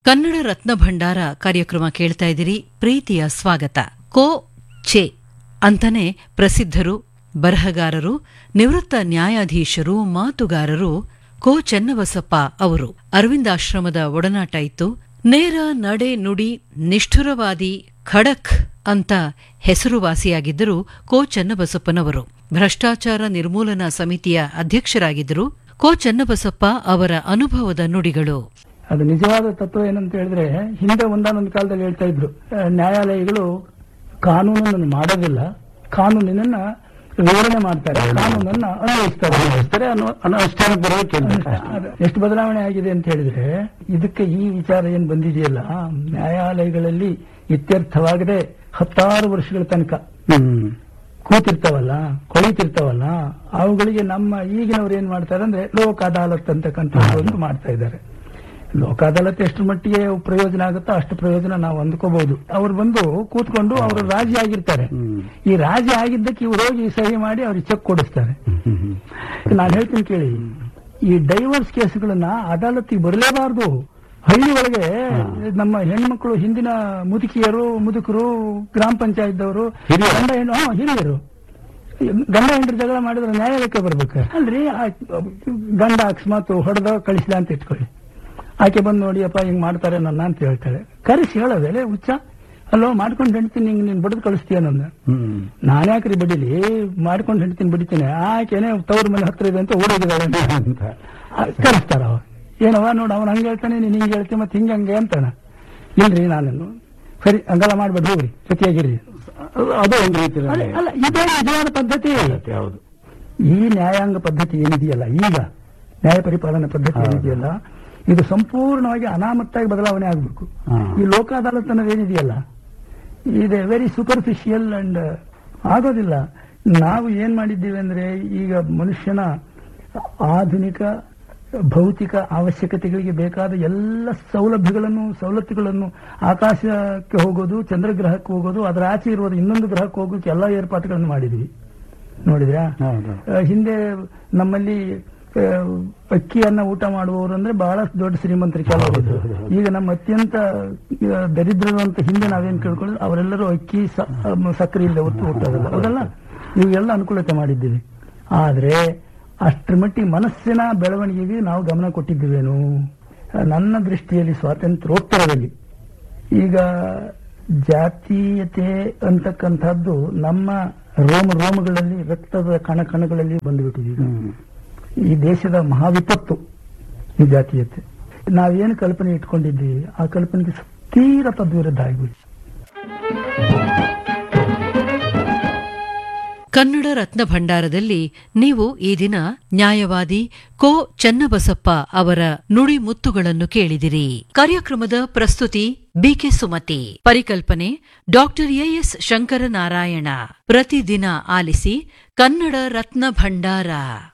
ಕನ್ನಡ ರತ್ನ ಭಂಡಾರ ಕಾರ್ಯಕ್ರಮ ಕೇಳ್ತಾ ಇದ್ದೀರಿ ಪ್ರೀತಿಯ ಸ್ವಾಗತ ಕೋ ಚೆ ಅಂತಾನೆ ಪ್ರಸಿದ್ಧರು ಬರಹಗಾರರು ನಿವೃತ್ತ ನ್ಯಾಯಾಧೀಶರು ಮಾತುಗಾರರು ಕೋ ಚೆನ್ನಬಸಪ್ಪ ಅವರು ಅರವಿಂದಾಶ್ರಮದ ಒಡನಾಟ ಇತ್ತು ನೇರ ನಡೆ ನುಡಿ ನಿಷ್ಠುರವಾದಿ ಖಡಕ್ ಅಂತ ಹೆಸರುವಾಸಿಯಾಗಿದ್ದರು ಕೋ ಚೆನ್ನಬಸಪ್ಪನವರು ಭ್ರಷ್ಟಾಚಾರ ನಿರ್ಮೂಲನಾ ಸಮಿತಿಯ ಅಧ್ಯಕ್ಷರಾಗಿದ್ದರು ಕೋ ಚೆನ್ನಬಸಪ್ಪ ಅವರ ಅನುಭವದ ನುಡಿಗಳು ಅದು ನಿಜವಾದ ತತ್ವ ಏನಂತ ಹೇಳಿದ್ರೆ ಹಿಂದೆ ಒಂದಾನೊಂದು ಕಾಲದಲ್ಲಿ ಹೇಳ್ತಾ ಇದ್ರು ಆ, ನ್ಯಾಯಾಲಯಗಳು ಕಾನೂನನ್ನು ಮಾಡೋದಿಲ್ಲ ಕಾನೂನಿನನ್ನ ವಿವರಣೆ ಮಾಡ್ತಾರೆ ಕಾನೂನನ್ನ ಅನ್ವಯಿಸ್ತಾರೆ ಅನುಷ್ಠಾನ ಅನುಷ್ಠಾನಕ್ಕೆ ಬರೋಕೆ ಅದು ಎಷ್ಟು ಬದಲಾವಣೆ ಆಗಿದೆ ಅಂತ ಹೇಳಿದ್ರೆ ಇದಕ್ಕೆ ಈ ವಿಚಾರ ಏನ್ ಬಂದಿದೆಯಲ್ಲ ನ್ಯಾಯಾಲಯಗಳಲ್ಲಿ ಇತ್ಯರ್ಥವಾಗದೆ ಹತ್ತಾರು ವರ್ಷಗಳ ತನಕ ಹ್ಮ್ ಕೂತಿರ್ತಾವಲ್ಲ ಕೊಳಿತಿರ್ತಾವಲ್ಲ ಅವುಗಳಿಗೆ ನಮ್ಮ ಈಗಿನವ್ರು ಏನ್ ಮಾಡ್ತಾರೆ ಅಂದ್ರೆ ಲೋಕ ಅದಾಲತ್ ಅಂತಕ್ಕಂಥ ಒಂದು ಮಾಡ್ತಾ ಇದ್ದಾರೆ ಲೋಕ ಅದಾಲತ್ ಎಷ್ಟು ಮಟ್ಟಿಗೆ ಪ್ರಯೋಜನ ಆಗುತ್ತೋ ಅಷ್ಟು ಪ್ರಯೋಜನ ನಾವು ಅಂದ್ಕೋಬಹುದು ಅವ್ರು ಬಂದು ಕೂತ್ಕೊಂಡು ಅವರು ರಾಜಿ ಆಗಿರ್ತಾರೆ ಹ್ಮ್. ಈ ರಾಜಿ ಆಗಿದ್ದಕ್ಕೆ ಇವ್ರು ಹೋಗಿ ಸಹಿ ಮಾಡಿ ಅವ್ರಿಗೆ ಚೆಕ್ ಕೊಡಿಸ್ತಾರೆ ಹ್ಮ್ ಹ್ಮ್ ನಾನು ಹೇಳ್ತೀನಿ ಕೇಳಿ ಈ ಡೈವರ್ಸ್ ಕೇಸ್ಗಳನ್ನ ಅದಾಲತ್ತಿಗೆ ಬರಲೇಬಾರದು ಹಳ್ಳಿ ಒಳಗೆ ನಮ್ಮ ಹೆಣ್ಮಕ್ಳು ಹಿಂದಿನ ಮುದುಕಿಯರು ಮುದುಕರು ಗ್ರಾಮ ಪಂಚಾಯತ್ದವರು ಹಿರಿಯರು. ಗಂಡ ಹೆಣ್ಣು ಹಾ, ಹಿರಿಯರು ಗಂಡ ಹೆಂಡ್ರ ಜಗಳ ಮಾಡಿದ್ರೆ ನ್ಯಾಯಾಲಯಕ್ಕೆ ಬರ್ಬೇಕು ಅಲ್ರಿ ಆ ಗಂಡ ಅಕಸ್ಮಾತ್ ಹೊಡೆದ ಕಳಿಸಿದ ಅಂತ ಇಟ್ಕೊಳ್ಳಿ ಆಕೆ ಬಂದು ನೋಡಿಯಪ್ಪ ಹಿಂಗ್ ಮಾಡ್ತಾರೆ ನನ್ನ ಅಂತ ಹೇಳ್ತಾಳೆ ಕರೆಸಿ ಹೇಳೋದೇ ಹುಚ್ಚ ಅಲ್ಲೋ ಮಾಡ್ಕೊಂಡು ಹೆಣ್ತೀನಿ ಹಿಂಗ್ ನೀನ್ ಬಡದ್ ಕಳಿಸ್ತೀಯ ನನ್ನ ಹ್ಮ್ ನಾನ್ಯಾಕ್ರಿ ಬಡಿಲಿ ಮಾಡ್ಕೊಂಡು ಹೆಣ್ತೀನಿ ಬಡಿತೀನಿ ಆಕೆನೆ ತವ್ರ ಮನೆ ಹತ್ರ ಇದೆ ಅಂತ ಓಡೋಗಿದ್ದಾಳೆ ಅಂತ ಕರೆಸ್ತಾರ ಅವ ಏನವ ನೋಡು ಅವನ್ ಹಂಗೆ ಹೇಳ್ತಾನೆ ನೀನ್ ಹಿಂಗೆ ಹೇಳ್ತೀನಿ ಮತ್ತೆ ಹಿಂಗೆ ಹಂಗೆ ಅಂತಾನ ಇಲ್ರಿ ನಾನು ಸರಿ ಹಂಗೆಲ್ಲ ಮಾಡ್ಬೇಡ್ರಿ ಹೋಗ್ರಿ ಜೊತೆಯಾಗಿರ್ರಿ ಅದು- ಅದು ಒಂದು ರೀತಿ ಅಲ್ಲ ಅಲ್ಲ, ಇದೇ ನಿಜವಾದ ಪದ್ಧತಿ ಹೌದು ಈ ನ್ಯಾಯಾಂಗ ಪದ್ಧತಿ ಏನಿದೆಯಲ್ಲ ಈಗ ನ್ಯಾಯ ಪರಿಪಾಲನೆ ಪದ್ಧತಿ ಹೌದು. ಏನಿದೆಯಲ್ಲ ಇದು ಸಂಪೂರ್ಣವಾಗಿ ಅನಾಮತ್ತಾಗಿ ಬದಲಾವಣೆ ಆಗಬೇಕು ಹಾ. ಈ ಲೋಕ ಅದಾಲತ್ ಅನ್ನೋದು ಏನಿದೆಯಲ್ಲ ಇದೆ ವೆರಿ ಸೂಪರ್ಫಿಷಿಯಲ್ ಅಂಡ್ ಆಗೋದಿಲ್ಲ ನಾವು ಏನ್ ಮಾಡಿದ್ದೀವಿ ಅಂದ್ರೆ ಈಗ ಮನುಷ್ಯನ ಆಧುನಿಕ ಭೌತಿಕ ಅವಶ್ಯಕತೆಗಳಿಗೆ ಬೇಕಾದ ಎಲ್ಲ ಸೌಲಭ್ಯಗಳನ್ನು ಸವಲತ್ತುಗಳನ್ನು ಆಕಾಶಕ್ಕೆ ಹೋಗೋದು ಚಂದ್ರಗ್ರಹಕ್ಕೆ ಹೋಗೋದು ಅದರ ಆಚೆ ಇರುವುದು ಇನ್ನೊಂದು ಗ್ರಹಕ್ಕೆ ಹೋಗೋಕೆ ಎಲ್ಲ ಏರ್ಪಾಟುಗಳನ್ನು ಮಾಡಿದ್ವಿ ನೋಡಿದ್ರಾ ಹೌದು ಆ, ಹಿಂದೆ ನಮ್ಮಲ್ಲಿ ಆ, ಅಕ್ಕಿಯನ್ನ ಊಟ ಮಾಡುವವರು ಅಂದ್ರೆ ಬಹಳ ದೊಡ್ಡ ಶ್ರೀಮಂತರು ಕೆಲವರು ಇದ್ರು. ಹೌದು, ಹೌದು. ಈಗ ನಮ್ಮ ಅತ್ಯಂತ ಆ, ದರಿದ್ರರು ಅಂತ ಹಿಂದೆ ನಾವೇನ್ ಕೇಳ್ಕೊಳ್ಳೋದು ಅವರೆಲ್ಲರೂ ಅಕ್ಕಿ ಸ- ಆ, ಸಕ್ಕರೆ ಇಲ್ಲ ಹೊತ್ತು ಹುಟ್ಟೋದಲ್ಲ ಹೌದಲ್ಲ ಇವೆಲ್ಲ ಅನುಕೂಲತೆ ಮಾಡಿದ್ದೀವಿ ಆದ್ರೆ ಅಷ್ಟರ ಮಟ್ಟಿಗೆ ಮನಸ್ಸಿನ ಬೆಳವಣಿಗೆಗೆ ನಾವು ಗಮನ ಕೊಟ್ಟಿದ್ದೀವೇನು ಆ, ನನ್ನ ದೃಷ್ಟಿಯಲ್ಲಿ ಸ್ವಾತಂತ್ರ್ಯೋತ್ತರದಲ್ಲಿ ಈಗ ಜಾತೀಯತೆ ಅಂತಕ್ಕಂಥದ್ದು ನಮ್ಮ ರೋಮ ರೋಮಗಳಲ್ಲಿ ರಕ್ತದ ಕಣ ಕಣಗಳಲ್ಲಿ ಬಂದುಬಿಟ್ಟಿದೆ ಈಗ. ಹ್ಮ್ ಈ ದೇಶದ ಮಹಾವಿಪತ್ತು ಈ ಜಾತೀಯತೆ ನಾವೇನು ಕಲ್ಪನೆ ಇಟ್ಕೊಂಡಿದ್ದೀವಿ ಆ ಕಲ್ಪನೆಗೆ ತೀರ ತದ್ವಿರುದ್ಧ ಆಗಿಬಿಟ್ಟು ಕನ್ನಡ ರತ್ನ ಭಂಡಾರದಲ್ಲಿ ನೀವು ಈ ದಿನ ನ್ಯಾಯವಾದಿ ಕೋ ಚನ್ನಬಸಪ್ಪ ಅವರ ನುಡಿ ಮುತ್ತುಗಳನ್ನು ಕೇಳಿದಿರಿ ಕಾರ್ಯಕ್ರಮದ ಪ್ರಸ್ತುತಿ ಬಿಕೆ ಸುಮತಿ ಪರಿಕಲ್ಪನೆ ಡಾಕ್ಟರ್ ಎಎಸ್ ಶಂಕರನಾರಾಯಣ ಪ್ರತಿದಿನ ಆಲಿಸಿ ಕನ್ನಡ ರತ್ನ ಭಂಡಾರ